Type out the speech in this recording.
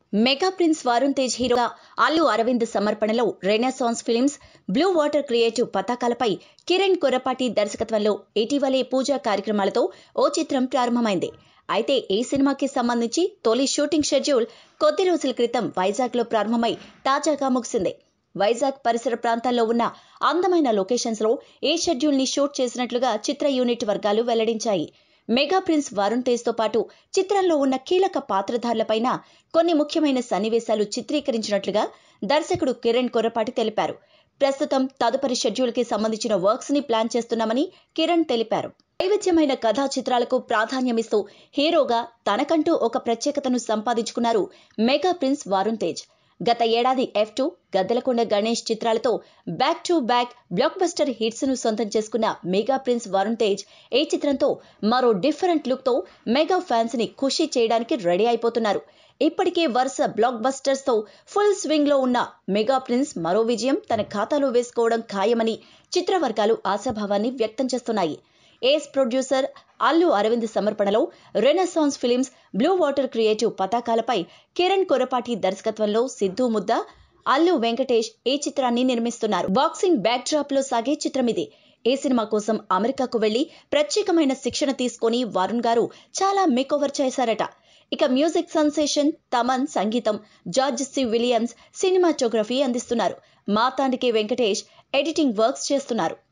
mega prince Varun Tej హీరోగా అల్లు అరవింద్ సమర్పణలో renaissance films blue water creative పతాకాలపై కిరణ్ కొరపాటి దర్శకత్వంలో ఇటీవలే పూజా కార్యక్రమాలతో ఓ చిత్రం ప్రారంభమైంది అయితే ఈ సినిమాకి సంబంధించి తొలి షూటింగ్ షెడ్యూల్ కొద్ది రోజుల క్రితం వైజాగ్లో ప్రారంభమై తాజాగా ముగిసింది వైజాగ్ పరిసర ప్రాంతాల్లో ఉన్న అందమైన లొకేషన్స్ లో ఈ షెడ్యూల్ ని షూట్ చేసినట్లుగా చిత్ర యూనిట్ వర్గాలు వెల్లడించాయి మెగా ప్రిన్స్ వరుణ్ తేజ్ తో పాటు చిత్రంలో ఉన్న కీలక పాత్రధారులపైన కొన్ని ముఖ్యమైన సన్నివేశాలు చిత్రీకరించినట్లుగా దర్శకుడు కిరణ్ కొరపాటి తెలిపారు ప్రస్తుతం తదుపరి షెడ్యూల్ కి సంబంధించిన వర్క్స్ ని ప్లాన్ చేస్తున్నామని కిరణ్ తెలిపారు వైవిధ్యమైన కథా చిత్రాలకు ప్రాధాన్యమిస్తూ హీరోగా తనకంటూ ఒక ప్రత్యేకతను సంపాదించుకున్నారు మెగా ప్రిన్స్ వరుణ్ తేజ్ గత ఏడాది ఎఫ్ టూ గద్దలకొండ గణేష్ చిత్రాలతో back to back blockbuster hits ను సొంతం చేసుకున్న మెగా ప్రిన్స్ వరుణ్ తేజ్ ఈ చిత్రంతో మరో డిఫరెంట్ లుక్ తో మెగా ఫ్యాన్స్ ని ఖుషి చేయడానికి రెడీ అయిపోతున్నారు ఇప్పటికే వరుస బ్లాక్ బస్టర్స్ తో ఫుల్ స్వింగ్ లో ఉన్న మెగా ప్రిన్స్ మరో విజయం తన ఖాతాలో వేసుకోవడం ఖాయమని చిత్ర వర్గాలు ఆశాభావాన్ని వ్యక్తం చేస్తున్నాయి ఏస్ ప్రొడ్యూసర్ అల్లు అరవింద్ సమర్పణలో renaissance films blue water creative పతాకాలపై కిరణ్ కొరపాటి దర్శకత్వంలో సిద్ధు ముద్ద అల్లు వెంకటేష్ ఈ చిత్రాన్ని నిర్మిస్తున్నారు బాక్సింగ్ బ్యాక్ డ్రాప్ లో సాగే చిత్రం ఇది ఈ సినిమా కోసం అమెరికాకు వెళ్లి ప్రత్యేకమైన శిక్షణ తీసుకొని వరుణ్ గారు చాలా మేకోవర్ చేశారట ఇక మ్యూజిక్ సెన్సేషన్ తమన్ సంగీతం జార్జ్ సి విలియమ్స్ సినిమాటోగ్రఫీ అందిస్తున్నారు మాతాండికే వెంకటేష్ ఎడిటింగ్ వర్క్స్ చేస్తున్నారు